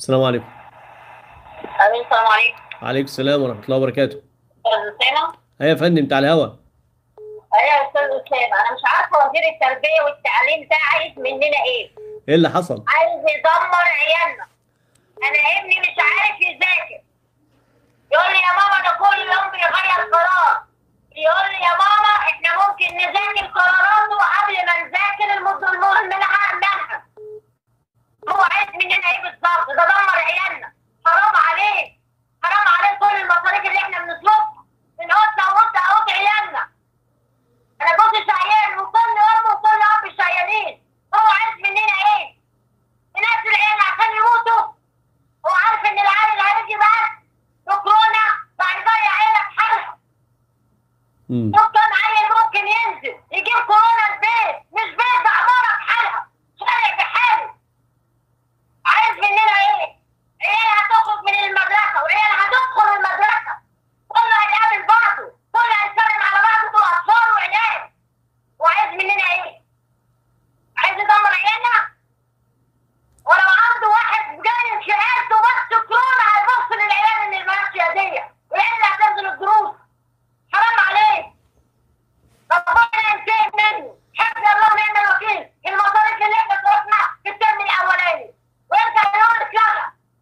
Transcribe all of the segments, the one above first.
السلام عليكم ألو السلام عليكم عليكم السلام ورحمة الله وبركاته أستاذ أسامة أيوة يا فندم بتاع الهوا أيوة يا أستاذ أسامة أنا مش عارفة وزير التربية والتعليم ده عايز مننا إيه إيه اللي حصل؟ عايز يدمر عيالنا أنا ابني مش عارف يذاكر يقول لي يا ماما ده كل يوم بيغير قرار يقول لي يا ماما إحنا ممكن نذاكر قراراته قبل ما نذاكر المد- المنهج المنهج هو عايز مننا إيه بالظبط ده دمر عيالنا حرام عليه حرام عليه كل المصاريف اللي إحنا بنطلبها بنقعد نقوط نقوط عيالنا انا كنت شقيان وكل ام وكل اب شقيانين هو عارف مننا ايه؟ ننزل العيال عشان يموتوا هو عارف ان العيال اللي هيجي بس بكورونا فهيضيع عيالك حالها امم شوف كم عيل ممكن ينزل يجيب كورونا البيت مش بيت ده عماره بحالها شارع بحاله عايز مننا ايه؟ عيال هتخرج من المدرسه وعيال هتدخل المدرسه كله هيقابل بعضه كله هيسلم على بعضه دول اطفال وعيال وعايز مننا ايه؟ عايز يدمر عيالنا؟ ولو عنده واحد جاي في عيلته بس كورونا هيبص للعيال اللي مالهاش يديه والعيال اللي هتنزل الدروس حرام عليه ربنا ينتقم منه حسبي الله ونعم الوكيل المصاريف اللي احنا صرفناها في الترم الاولاني ويرجع يقول اتلغى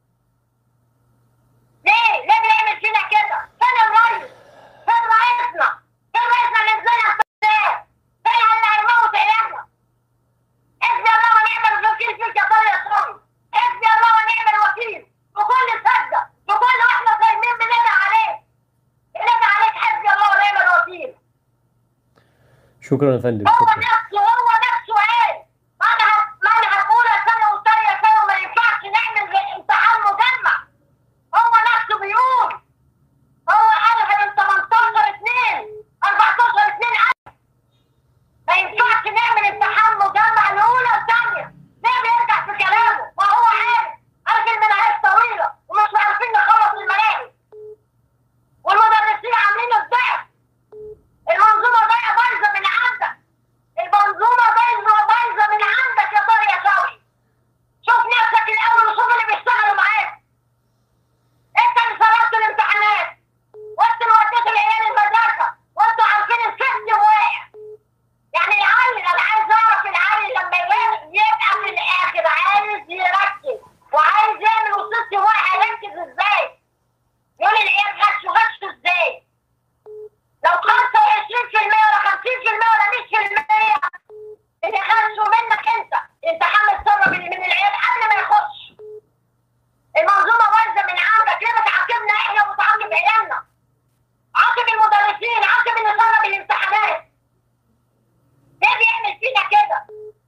ليه؟ ليه بيعمل فينا كده؟ فين الرئيس؟ فين رئيسنا؟ فين رئيسنا اللي نزلنا السودان؟ فين اللي هيموت عيالنا؟ حسبي الله ونعم الوكيل فيك يا طارق يا صاحبي حسبي الله ونعم الوكيل بكل سجة بكل واحنا صايمين بندعي عليك بندعي عليك حسبي الله ونعم الوكيل شكرا يا فندم هو شكرا نفسه هو نفسه ايه؟ ما انا ه- ما انا هقول سنه وثانيه سنه وما ينفعش نعمل زي امتحان مجمع هو نفسه بيقول هو قالها من 18 2 14 2 ما ينفعش نعمل امتحان مجمع الاولى وثانيه ليه بيرجع في كلامه؟ ما هو عارف عارف المناهج طويله ومش عارفين نخلص المناهج والمدرسين عاملين الضعف المنظومه ضايعه بايظه من عندك المنظومه بايظه بايظه من عندك يا طارق يا شوقي شوف نفسك الاول وشوف اللي بيشتغلوا معاك انت اللي صرفت الامتحانات وانت اللي وديت العيال المدرسه وانتوا عارفين السيستم واقع يعني العيل انا عايز اعرف العيل لما ي- يبقى في الاخر عايز يركز وعايز يعمل وسيستم واقع يركز ازاي يقول العيال غشوا غشوا ازاي لو 25% ولا 50% ولا 100% اللي خلصوا منك انت انت حامل سر من من العيال قبل ما يخش المنظومه بايظه من عندك ليه بتعاقبنا احنا وبتعاقب عيالنا عاقب المدرسين عاقب اللي سرب الامتحانات ليه بيعمل فينا كده؟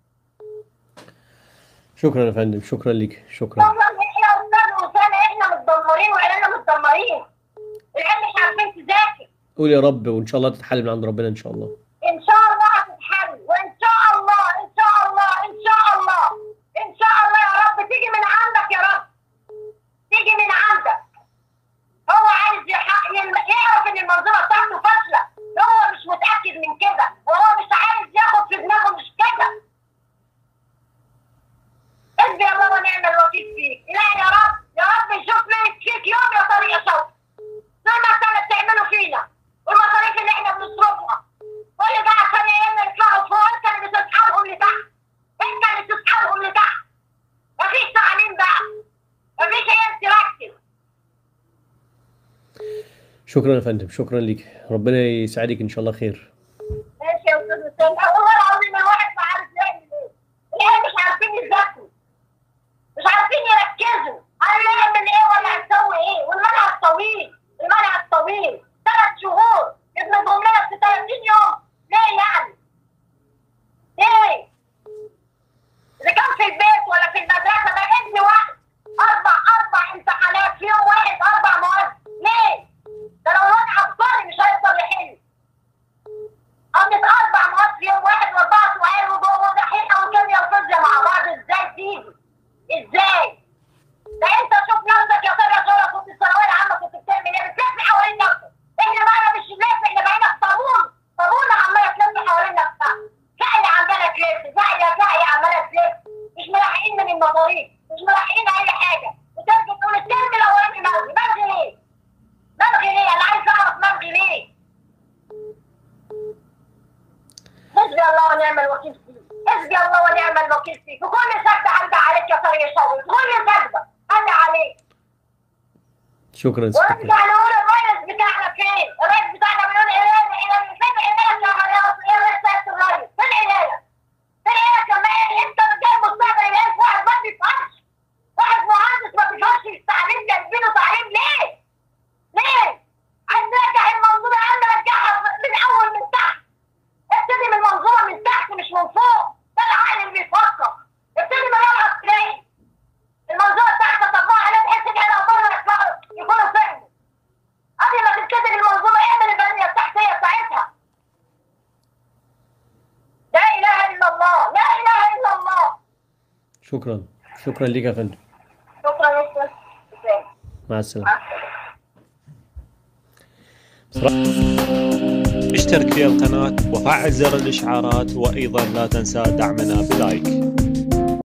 شكرا يا فندم شكرا ليك شكرا والله احنا استاذ اسامه احنا متدمرين وعيالنا متدمرين العيال مش عارفين تذاكر قول يا رب وإن شاء الله تتحل من عند ربنا إن شاء الله ان شاء الله هتتحل وان شاء الله ان شاء الله ان شاء الله ان شاء الله يا رب تيجي من عندك يا رب تيجي من عندك هو عايز يحق يعرف ان المنظومه بتاعته فاشله هو مش متاكد من كده وهو مش عايز ياخد في دماغه مش كده حسبي الله ونعم الوكيل فيك لا يا رب يا رب يشوف ميت فيك يوم يا طريق يا شوقي زي ما انتوا بتعملوا فينا والمصاريف اللي احنا بنصرفها كل ده عشان عيالنا يطلعوا فوق انت اللي بتسحبهم لتحت انت اللي بتسحبهم لتحت مفيش تعليم بقى مفيش عيال تركز شكرا يا فندم شكرا ليك ربنا يسعدك إن شاء الله خير ماشي يا استاذ حسين والله العظيم الواحد ما عارف يعمل ايه العيال مش عارفين يذاكروا مش عارفين يركزوا هنعمل ايه ولا هنسوي ايه والمنهج طويل المنهج طويل ثلاث شهور ابنهم لنا في 30 يوم ليه يعني؟ ليه؟ اذا كان في البيت ولا في المدرسه ده ابن واحد اربع اربع امتحانات في يوم واحد اربع مواد ليه؟ ده لو الواد عبقري مش هيقدر يحل قضت اربع مواد في يوم واحد واربعه سؤال وجوه دحيحه وكيمياء وفيزياء مع بعض ازاي تيجي؟ ازاي؟ ده انت شوف نفسك يا ترى ترى كنت في الثانويه العامه كنت بتعمل ايه؟ بتلف حوالين نفسك احنا بقى مش لف احنا بقينا في طابون طابون ونعم الوكيل فيك حسبي الله ونعم الوكيل فيك وكل سجدة عندي عليك يا طريق شوقي كل سجدة عندي عليك شكرا ست الكل ونرجع نقول الرئيس بتاعنا فين؟ الرئيس بتاعنا بيقول ايه ايه فين عيالك يا رياض؟ ايه رئيس الرئيس؟ فين عيالك؟ فين عيالك لما ايه انت جاي مستقبل عيالك واحد ما بيفهمش واحد مهندس ما بيفهمش التعليم جايبينه تعليم ليه؟ ليه؟ عايز نرجع المنظومه انا نرجعها من اول من تحت ابتدي من المنظومه من تحت مش من فوق ده العقل اللي بيفكر ابتدي من الرأس تلاقي المنظومه بتاعتك تطبقها عليها بحيث ان احنا بره يكونوا فهموا قبل ما تبتدي المنظومه اعمل البنيه التحتيه بتاعتها لا اله الا الله لا اله الا الله شكرا شكرا ليك يا فندم شكرا يا استاذ حسام. مع السلامه مع السلامه اشترك في القناة وفعل زر الإشعارات وأيضا لا تنسى دعمنا بلايك